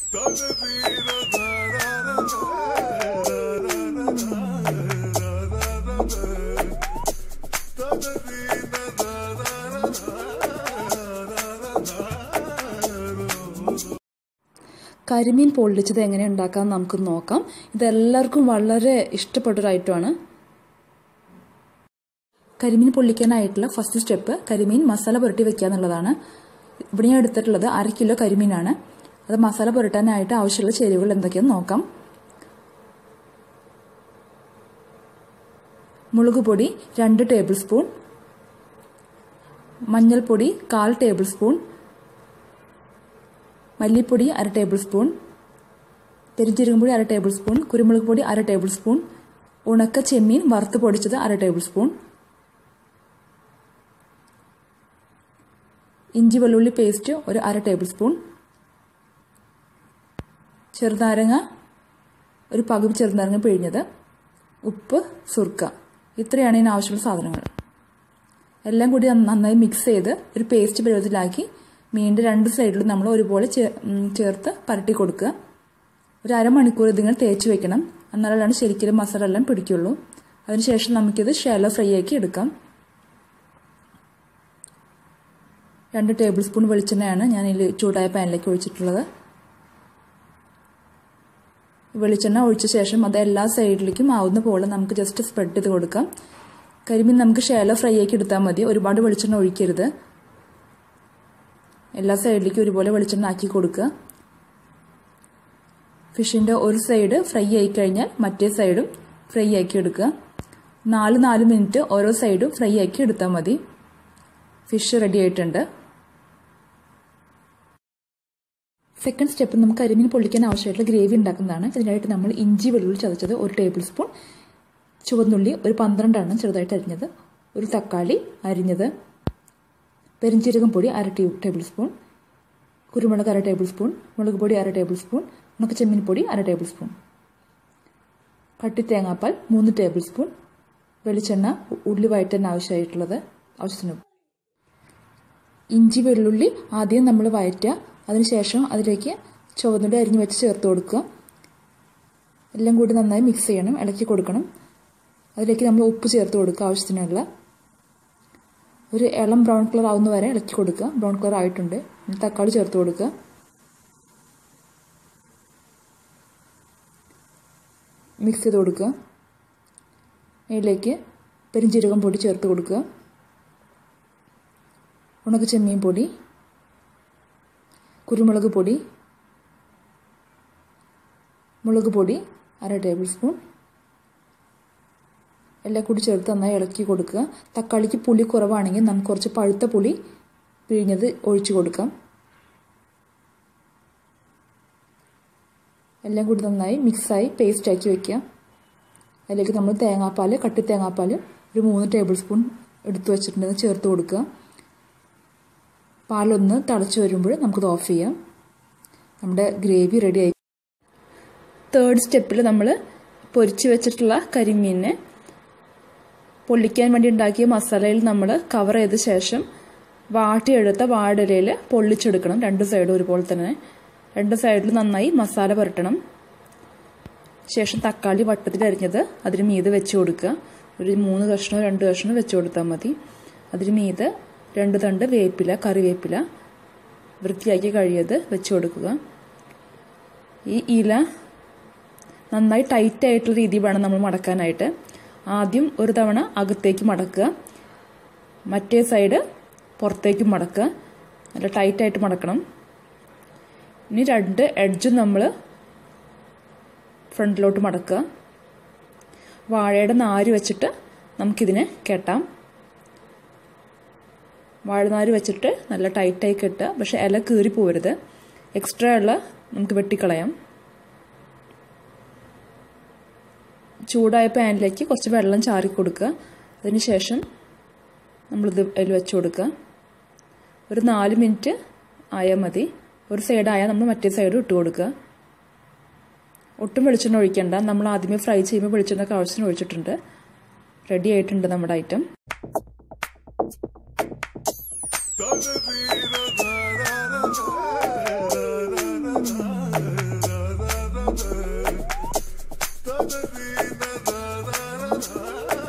കരിമീൻ പൊള്ളിച്ചത് എങ്ങനെ ഉണ്ടാക്കാം നമുക്ക് നോക്കാം ഇതെല്ലാവർക്കും വളരെ ഇഷ്ടപ്പെട്ടൊരു ഐറ്റമാണ് കരിമീൻ പൊള്ളിക്കാനായിട്ടുള്ള ഫസ്റ്റ് സ്റ്റെപ്പ് കരിമീൻ മസാല പുരട്ടി വെക്കുക എന്നുള്ളതാണ് ഇവിടെ ഞാൻ എടുത്തിട്ടുള്ളത് അര കിലോ കരിമീനാണ് അത് മസാല പുരട്ടാനായിട്ട് ആവശ്യമുള്ള ചേരുവകൾ എന്തൊക്കെയാണെന്ന് നോക്കാം മുളക് പൊടി രണ്ട് ടേബിൾ സ്പൂൺ മഞ്ഞൾപ്പൊടി കാൽ ടേബിൾ സ്പൂൺ മല്ലിപ്പൊടി അര ടേബിൾ സ്പൂൺ പെരിഞ്ചീരകപ്പൊടി അര ടേബിൾ സ്പൂൺ കുരുമുളക് പൊടി അര ടേബിൾ സ്പൂൺ ഉണക്ക ചെമ്മീൻ വറുത്ത് പൊടിച്ചത് അര ടേബിൾ സ്പൂൺ ഇഞ്ചി വെള്ളുള്ളി പേസ്റ്റ് ഒരു അര ടേബിൾ സ്പൂൺ ചെറുനാരങ്ങ ഒരു പകുതി ചെറുനാരങ്ങ പിഴിഞ്ഞത് ഉപ്പ് സുർക്ക ഇത്രയാണ് ഇതിന് ആവശ്യമുള്ള സാധനങ്ങൾ എല്ലാം കൂടി നന്നായി മിക്സ് ചെയ്ത് ഒരു പേസ്റ്റ് പരുവത്തിലാക്കി മീനിൻ്റെ രണ്ട് സൈഡിലും നമ്മൾ ഒരുപോലെ ചേർത്ത് പരട്ടി കൊടുക്കുക ഒരു അരമണിക്കൂർ ഇതിങ്ങനെ തേച്ച് വെക്കണം എന്നാലാണ് ശരിക്കും മസാല എല്ലാം പിടിക്കുള്ളൂ അതിനുശേഷം നമുക്കിത് ഷാലോ ഫ്രൈ ആക്കി എടുക്കാം രണ്ട് ടേബിൾ സ്പൂൺ വെളിച്ചെണ്ണയാണ് ഞാൻ ഇതിൽ ചൂടായ പാനിലേക്ക് ഒഴിച്ചിട്ടുള്ളത് വെളിച്ചെണ്ണ ഒഴിച്ച ശേഷം അത് എല്ലാ സൈഡിലേക്കും ആവുന്ന പോലെ നമുക്ക് ജസ്റ്റ് സ്പ്രെഡ് ചെയ്ത് കൊടുക്കാം കരിമീൻ നമുക്ക് ഷാലോ ഫ്രൈ ആക്കി എടുത്താൽ മതി ഒരുപാട് വെളിച്ചെണ്ണ ഒഴിക്കരുത് എല്ലാ സൈഡിലേക്കും ഒരുപോലെ വെളിച്ചെണ്ണ ആക്കി കൊടുക്കുക ഫിഷിൻ്റെ ഒരു സൈഡ് ഫ്രൈ ആയി കഴിഞ്ഞാൽ മറ്റേ സൈഡും ഫ്രൈ ആക്കി എടുക്കുക നാല് നാല് മിനിറ്റ് ഓരോ സൈഡും ഫ്രൈ ആക്കി എടുത്താൽ മതി ഫിഷ് റെഡി ആയിട്ടുണ്ട് സെക്കൻഡ് സ്റ്റെപ്പ് നമുക്ക് കരിമീൻ പൊള്ളിക്കാൻ ആവശ്യമായിട്ടുള്ള ഗ്രേവി ഉണ്ടാക്കുന്നതാണ് ഇതിനായിട്ട് നമ്മൾ ഇഞ്ചി വെള്ളുള്ളി ചതച്ചത് ഒരു ടേബിൾ സ്പൂൺ ചുവന്നുള്ളി ഒരു പന്ത്രണ്ടെണ്ണം ചെറുതായിട്ട് അരിഞ്ഞത് ഒരു തക്കാളി അരിഞ്ഞത് പെരിഞ്ചീരകം പൊടി അര ടേബിൾ സ്പൂൺ കുരുമുളക് അര ടേബിൾ സ്പൂൺ മുളക് പൊടി അര ടേബിൾ സ്പൂൺ ഉണക്ക ചെമ്മീൻ പൊടി അര ടേബിൾ സ്പൂൺ കട്ടി തേങ്ങാപ്പാൽ മൂന്ന് ടേബിൾ സ്പൂൺ വെളിച്ചെണ്ണ ഉള്ളി വയറ്റാൻ ആവശ്യമായിട്ടുള്ളത് ആവശ്യത്തിന് ഇഞ്ചി വെള്ളുള്ളി ആദ്യം നമ്മൾ വയറ്റുക അതിനുശേഷം അതിലേക്ക് ചുവന്നുള്ളി അരിഞ്ഞ് വെച്ച് ചേർത്ത് കൊടുക്കുക എല്ലാം കൂടി നന്നായി മിക്സ് ചെയ്യണം ഇളക്കി കൊടുക്കണം അതിലേക്ക് നമ്മൾ ഉപ്പ് ചേർത്ത് കൊടുക്കുക ആവശ്യത്തിനുള്ള ഒരു ഇളം ബ്രൗൺ കളർ ആവുന്ന വരെ ഇളക്കി കൊടുക്കുക ബ്രൗൺ കളർ ആയിട്ടുണ്ട് തക്കാളി ചേർത്ത് കൊടുക്കുക മിക്സ് ചെയ്ത് കൊടുക്കുക അതിലേക്ക് പെരിഞ്ചീരകം പൊടി ചേർത്ത് കൊടുക്കുക ഉണക്ക ചെമ്മീൻ പൊടി കുരുമുളക് പൊടി മുളക് പൊടി അര ടേബിൾ സ്പൂൺ എല്ലാം കൂടി ചേർത്ത് നന്നായി ഇളക്കി കൊടുക്കുക തക്കാളിക്ക് പുളി കുറവാണെങ്കിൽ നമുക്ക് കുറച്ച് പഴുത്ത പുളി പിഴിഞ്ഞത് ഒഴിച്ചു കൊടുക്കാം എല്ലാം കൂടി നന്നായി മിക്സായി പേസ്റ്റ് ആക്കി വെക്കുക അതിലേക്ക് നമ്മൾ തേങ്ങാപ്പാൽ കട്ടി തേങ്ങാപ്പാൽ ഒരു മൂന്ന് ടേബിൾ സ്പൂൺ എടുത്തു വെച്ചിട്ടുണ്ടെന്ന് ചേർത്ത് കൊടുക്കുക പാലൊന്ന് തിളച്ച് വരുമ്പോൾ നമുക്കത് ഓഫ് ചെയ്യാം നമ്മുടെ ഗ്രേവി റെഡി ആയി തേർഡ് സ്റ്റെപ്പിൽ നമ്മൾ പൊരിച്ച് വെച്ചിട്ടുള്ള കരിമീനെ പൊള്ളിക്കാൻ വേണ്ടി ഉണ്ടാക്കിയ മസാലയിൽ നമ്മൾ കവർ ചെയ്ത ശേഷം വാട്ടിയെടുത്ത വാടലയിൽ പൊള്ളിച്ചെടുക്കണം രണ്ട് സൈഡും ഒരുപോലെ തന്നെ രണ്ട് സൈഡിൽ നന്നായി മസാല പുരട്ടണം ശേഷം തക്കാളി വട്ടത്തിൽ അരിഞ്ഞത് അതിന് മീത് വെച്ച് കൊടുക്കുക ഒരു മൂന്ന് കഷ്ണമോ രണ്ട് കഷ്ണമോ വെച്ച് കൊടുത്താൽ മതി അതിന് മീത് രണ്ട് തണ്ട് വേപ്പില കറിവേപ്പില വൃത്തിയാക്കി കഴിയത് വെച്ച് കൊടുക്കുക ഈ ഇല നന്നായി ടൈറ്റ് ആയിട്ടുള്ള രീതി വേണം നമ്മൾ മടക്കാനായിട്ട് ആദ്യം ഒരു തവണ അകത്തേക്ക് മടക്കുക മറ്റേ സൈഡ് പുറത്തേക്ക് മടക്കുക നല്ല ടൈറ്റായിട്ട് മടക്കണം ഇനി രണ്ട് എഡ്ജും നമ്മൾ ഫ്രണ്ടിലോട്ട് മടക്കുക വാഴയുടെ നാര് വെച്ചിട്ട് നമുക്കിതിനെ കെട്ടാം വാഴനാര് വെച്ചിട്ട് നല്ല ടൈറ്റായി കെട്ടുക പക്ഷെ ഇല കീറി പോരുത് എക്സ്ട്രാ ഉള്ള നമുക്ക് വെട്ടിക്കളയാം ചൂടായ പാനിലേക്ക് കുറച്ച് വെള്ളം ചാറി കൊടുക്കുക അതിനുശേഷം നമ്മളിത് അതിൽ വെച്ച് കൊടുക്കുക ഒരു നാല് മിനിറ്റ് ആയാൽ മതി ഒരു സൈഡായാൽ നമ്മൾ മറ്റേ സൈഡ് ഇട്ട് കൊടുക്കുക ഒട്ടും വെളിച്ചെണ്ണ ഒഴിക്കണ്ട നമ്മൾ ആദ്യമേ ഫ്രൈ ചെയ്യുമ്പോൾ വെളിച്ചെണ്ണ ആവശ്യത്തിന് ഒഴിച്ചിട്ടുണ്ട് റെഡി ആയിട്ടുണ്ട് നമ്മുടെ item Da da da da da da da da da da da da da da da